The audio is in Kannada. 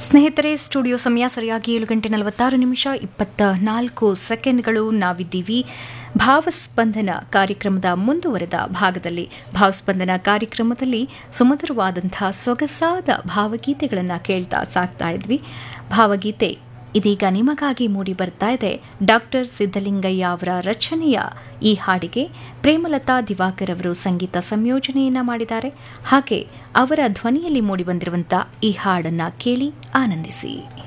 ಸ್ನೇಹಿತರೆ ಸ್ಟುಡಿಯೋ ಸಮಯ ಸರಿಯಾಗಿ ಏಳು ಗಂಟೆ ನಲವತ್ತಾರು ನಿಮಿಷ ಇಪ್ಪತ್ತ ನಾಲ್ಕು ಸೆಕೆಂಡ್ಗಳು ನಾವಿದ್ದೀವಿ ಭಾವಸ್ಪಂದನ ಕಾರ್ಯಕ್ರಮದ ಮುಂದುವರೆದ ಭಾಗದಲ್ಲಿ ಭಾವಸ್ಪಂದನ ಕಾರ್ಯಕ್ರಮದಲ್ಲಿ ಸುಮಧುರವಾದಂತಹ ಸೊಗಸಾದ ಭಾವಗೀತೆಗಳನ್ನು ಕೇಳ್ತಾ ಸಾಕ್ತಾ ಇದ್ವಿ ಭಾವಗೀತೆ ಇದೀಗ ನಿಮಗಾಗಿ ಮೂಡಿ ಬರ್ತಾ ಇದೆ ಡಾಕ್ಟರ್ ಸಿದ್ದಲಿಂಗಯ್ಯ ಅವರ ರಚನೆಯ ಈ ಹಾಡಿಗೆ ಪ್ರೇಮಲತಾ ದಿವಾಕರ್ ಅವರು ಸಂಗೀತ ಸಂಯೋಜನೆಯನ್ನ ಮಾಡಿದ್ದಾರೆ ಹಾಗೆ ಅವರ ಧ್ವನಿಯಲ್ಲಿ ಮೂಡಿಬಂದಿರುವಂಥ ಈ ಹಾಡನ್ನ ಕೇಳಿ ಆನಂದಿಸಿ